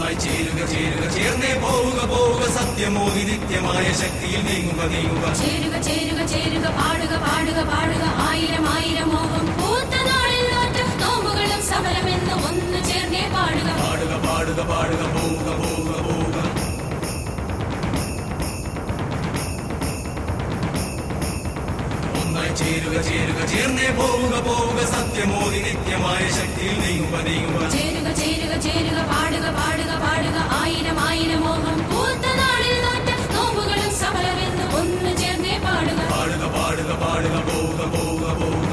ഒന്നായി ചേരുക ചേരുക ചേർന്നേ പോവുക പോവുക സത്യമോതി നിത്യമായ ശക്തിയിൽ നീങ്ങുക നീങ്ങുക ചേരുക ചേരുക ചേരുക പാടുക പാടുക പാടുക ആയിരം ആയിരം മോഹം പൂത്ത നാളിൽ നോറ്റ നോമ്പുകളും സഫലമെന്ന് ഒന്ന് ചേർന്നേ പാടുക പാടുക പാടുക പാടുക പോവുക പോവുക പോവുക ഒന്നായി ചേരുക ചേരുക ചേർന്നേ പോവുക പോവുക സത്യമോതി നിത്യമായ ശക്തിയിൽ നീങ്ങുക നീങ്ങുക ചേരുക ചേരുക ചേരുക പാടുക പാടുക പാടുക ആയിരം ആയിരം മോഹം പൂത്ത നാളിൽ നോറ്റ നോമ്പുകളും സഫലമെന്ന് ഒന്ന് ചേർന്നേ പാടുക പാടുക പാടുക പാടുക പോവുക പോവുക പോവുക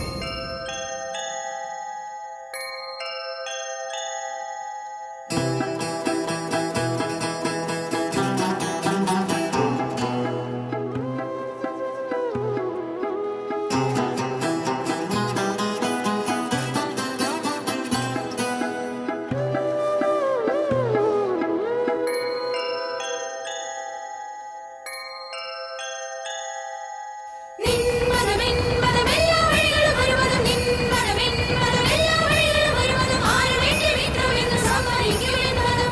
നിന്മനമെൻ മനമെല്ലാ വഴികളും വരുവതും നിന്മനമെൻ മനമെല്ലാ വഴികളും വരുവതും ആര് വേണ്ടി മിത്രമെന്ന് സമ്മതിക്കുമെന്നതും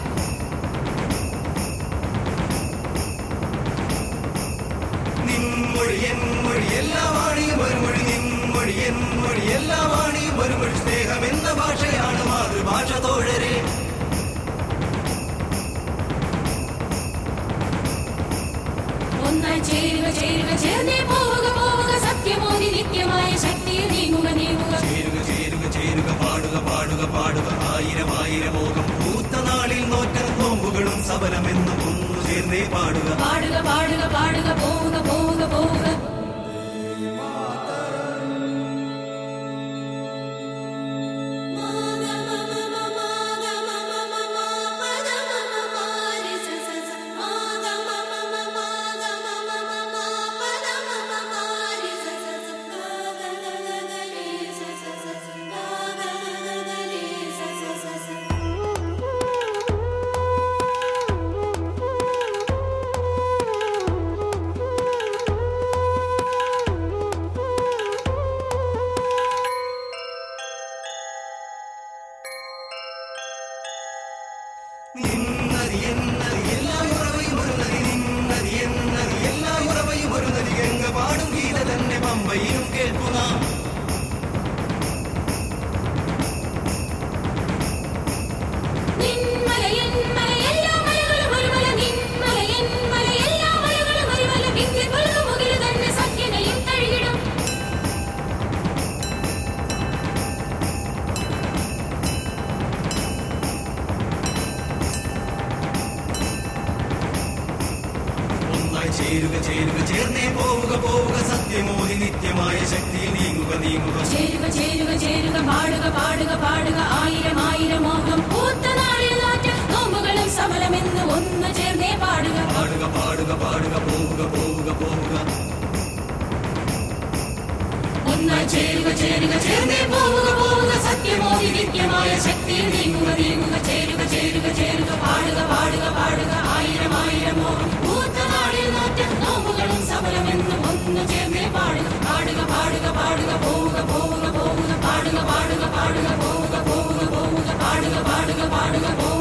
നിൻമൊഴി എന്മൊഴി എല്ലാ വാണിയും ഒരു മൊഴി നിൻമൊഴി എന്മൊഴി എല്ലാ വാണിയും ഒരു മൊഴി സ്നേഹം എന്ന ഭാഷയാണ് മാതൃഭാഷ തോഴരെ ഒന്നായി ചേരുക ചേരുക ചേർന്നേ പോവുക പോവുക സത്യമോതി നിത്യമായ ശക്തിയിൽ നീങ്ങുക നീങ്ങുക ചേരുക ചേരുക ചേരുക പാടുക പാടുക പാടുക ആയിരം ആയിരം മോഹം പൂത്ത നാളിൽ നോറ്റ നോമ്പുകളും സബലമെന്നും ഒന്നു ചേർന്നേ പാടുക പാടുക പാടുക പാടുക പോവുക പോവുക പോവുക നിന്നതി എന്നതി എല്ലാ ഉറവയും ഒരു നദി നിന്നതി എന്നതി എല്ലാ ഉറവയും ഒരു നദി ഗംഗ പാടും ഗീത തന്നെ പമ്പയിലും കേൾക്കുന്ന നിന്മലയൻ മലയെല്ലാ മലകളും ഒരു മല നിന്മലയൻ മലയെല്ലാ മലകളും ഒരു മല വിദ്യ കൊള്ളും മുകിൽ തന്നെ സഖ്യനെയും തഴുകിടും ഒന്നായി ചേരുക ചേരുക ചേർന്നേ പോവുക പോവുക സത്യമോതി നിത്യമായ ശക്തിയിൽ നീങ്ങുക നീങ്ങുക ചേരുക ചേരുക ചേരുക പാടുക പാടുക പാടുക ആയിരം ആയിരം മോഹം പൂത്ത നാളിൽ നാറ്റ നോമ്പുകളും സഫലമെന്ന് ഒന്ന് ചേർന്നേ പാടുക പാടുക പാടുക പാടുക പോവുക പോവുക പോവുക ഒന്നായി ചേരുക ചേരുക ചേർന്നേ പോവുക പോവുക സത്യമോതി നിത്യമായ ശക്തിയിൽ നീങ്ങുക നീങ്ങുക ചേരുക ചേരുക ചേരുക പാടുക പാടുക പാടുക ആയിരം ആയിരം മോഹം പൂത്ത നാളിൽ നാറ്റ നോമ്പുകളും സഫലമെന്ന് ഒന്ന് ചേർന്നേ പാടുക പാടുക പാടുക പാടുക പോവുക പോവുക പോവുക പാടുക പാടുക പാടുക പോവുക പോവുക പോവുക പാടുക പാടുക പാടുക പോവുക